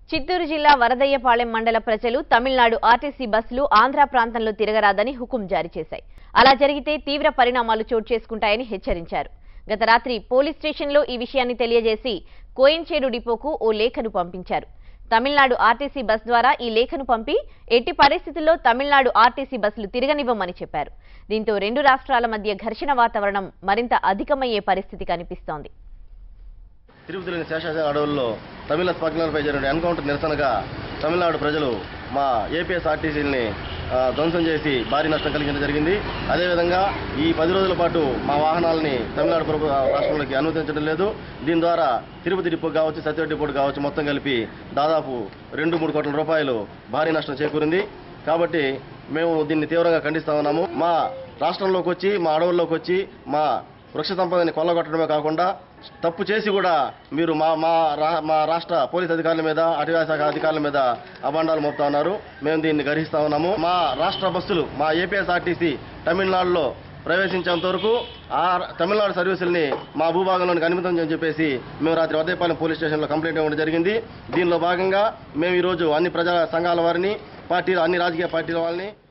చిత్తూరు జిల్లా వరదయ్యపాళెం మండల ప్రజలు తమిళనాడు ఆర్టీసీ బస్సులు ఆంధ్ర ప్రాంతంలో తిరగరాదని హుకుం జారీ చేశాయి అలా జరిగితే తీవ్ర పరిణామాలు చోటు చేసుకుంటాయని హెచ్చరించారు గత రాత్రి పోలీస్ స్టేషన్లో ఈ విషయాన్ని తెలియజేసి కోయంచేడు డిపోకు ఓ లేఖను పంపించారు తమిళనాడు ఆర్టీసీ బస్ ద్వారా ఈ లేఖను పంపి ఎట్టి పరిస్థితుల్లో తమిళనాడు ఆర్టీసీ బస్సులు తిరగనివ్వమని చెప్పారు దీంతో రెండు రాష్ట్రాల మధ్య ఘర్షణ వాతావరణం మరింత అధికమయ్యే పరిస్థితి కనిపిస్తోంది తిరుపతిలోని శేషాచల అడవుల్లో తమిళ స్మగ్లర్పై జరిగిన ఎన్కౌంటర్ నిరసనగా తమిళనాడు ప్రజలు మా ఏపీఎస్ఆర్టీసీని ధ్వంసం చేసి భారీ నష్టం కలిగించడం జరిగింది అదేవిధంగా ఈ పది రోజుల పాటు మా వాహనాలని తమిళనాడు ప్రభు రాష్ట్రంలోకి అనుమతించడం లేదు దీని ద్వారా తిరుపతి డిపో కావచ్చు సత్య డిపో కావచ్చు మొత్తం కలిపి దాదాపు రెండు మూడు కోట్ల రూపాయలు భారీ నష్టం చేకూరింది కాబట్టి మేము దీన్ని తీవ్రంగా ఖండిస్తా ఉన్నాము మా రాష్ట్రంలోకి వచ్చి మా అడవుల్లోకి వచ్చి మా వృక్ష సంపదని కొల్లగొట్టడమే కాకుండా తప్పు చేసి కూడా మీరు మా మా రా- మా రాష్ట్ర పోలీస్ అధికారుల మీద అటవీ శాఖ అధికారుల మీద అభాండాలు మోపుతా ఉన్నారు మేము దీన్ని గ్రహిస్తా ఉన్నాము మా రాష్ట్ర బస్సులు మా ఏపీఎస్ఆర్టీసీ తమిళనాడులో ప్రవేశించేంత వరకు ఆ తమిళనాడు సర్వీసుల్ని మా భూభాగంలోనికి అనుమతించని చెప్పేసి మేము రాత్రి వద్దయపాలెం పోలీస్ స్టేషన్లో కంప్లైంట్ ఇవ్వడం జరిగింది దీనిలో భాగంగా మేము ఈరోజు అన్ని ప్రజా సంఘాల వారిని పార్టీలు అన్ని రాజకీయ పార్టీల వాళ్ళని